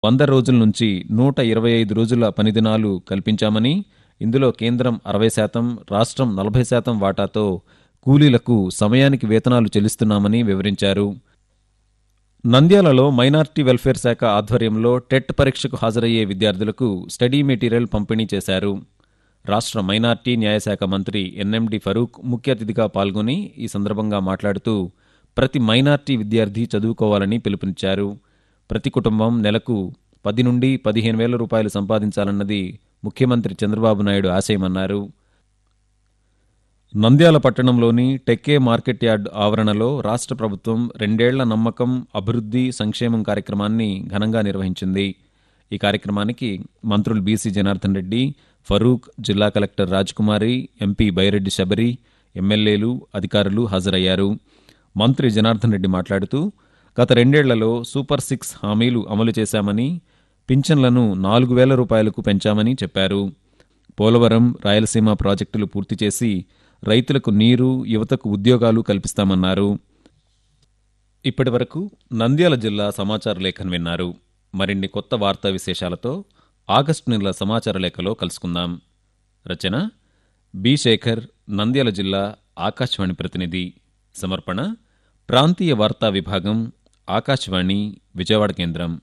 వంద రోజుల నుంచి నూట ఇరవై ఐదు రోజుల పనిదినాలు కల్పించామని ఇందులో కేంద్రం అరవై శాతం రాష్ట్రం నలభై శాతం వాటాతో కూలీలకు సమయానికి వేతనాలు చెల్లిస్తున్నామని వివరించారు నంద్యాలలో మైనార్టీ వెల్ఫేర్ శాఖ ఆధ్వర్యంలో టెట్ పరీక్షకు హాజరయ్యే విద్యార్థులకు స్టడీ మెటీరియల్ పంపిణీ చేశారు రాష్ట్ర మైనార్టీ న్యాయశాఖ మంత్రి ఎన్ఎండి ఫరూక్ ముఖ్య అతిథిగా పాల్గొని ఈ సందర్భంగా మాట్లాడుతూ ప్రతి మైనార్టీ విద్యార్థి చదువుకోవాలని పిలుపునిచ్చారు ప్రతి కుటుంబం నెలకు పది నుండి పదిహేను వేల రూపాయలు సంపాదించాలన్నది ముఖ్యమంత్రి చంద్రబాబు నాయుడు ఆశయమన్నారు నంద్యాల పట్టణంలోని టెక్కే మార్కెట్ యార్డ్ ఆవరణలో రాష్ట్ర ప్రభుత్వం రెండేళ్ల నమ్మకం అభివృద్ధి సంక్షేమం కార్యక్రమాన్ని ఘనంగా నిర్వహించింది ఈ కార్యక్రమానికి మంత్రులు బీసీ జనార్దన్ రెడ్డి ఫరూక్ జిల్లా కలెక్టర్ రాజ్కుమారి ఎంపీ బైరెడ్డి శబరి ఎమ్మెల్యేలు అధికారులు హాజరయ్యారు మంత్రి జనార్దన్ రెడ్డి మాట్లాడుతూ గత రెండేళ్లలో సూపర్ సిక్స్ హామీలు అమలు చేశామని పింఛన్లను నాలుగు వేల రూపాయలకు పెంచామని చెప్పారు పోలవరం రాయలసీమ ప్రాజెక్టులు పూర్తి చేసి రైతులకు నీరు యువతకు ఉద్యోగాలు కల్పిస్తామన్నారు ఇప్పటి వరకు నంద్యాల జిల్లా సమాచార లేఖను విన్నారు మరిన్ని కొత్త వార్తా విశేషాలతో ఆగస్టు నెల సమాచార లేఖలో కలుసుకుందాం రచన బి శేఖర్ నంద్యాల జిల్లా ఆకాశవాణి ప్రతినిధి సమర్పణ ప్రాంతీయ వార్తా విభాగం ఆకాశవాణి విజయవాడ కేంద్రం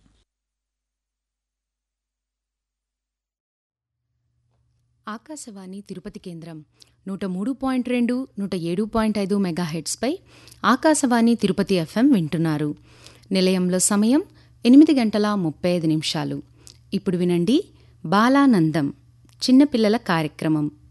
ఆకాశవాణి తిరుపతి కేంద్రం నూట మూడు పాయింట్ రెండు నూట ఏడు పాయింట్ ఐదు మెగాహెడ్స్పై ఆకాశవాణి తిరుపతి ఎఫ్ఎం వింటున్నారు నిలయంలో సమయం ఎనిమిది గంటల ముప్పై ఐదు నిమిషాలు ఇప్పుడు వినండి బాలానందం చిన్నపిల్లల కార్యక్రమం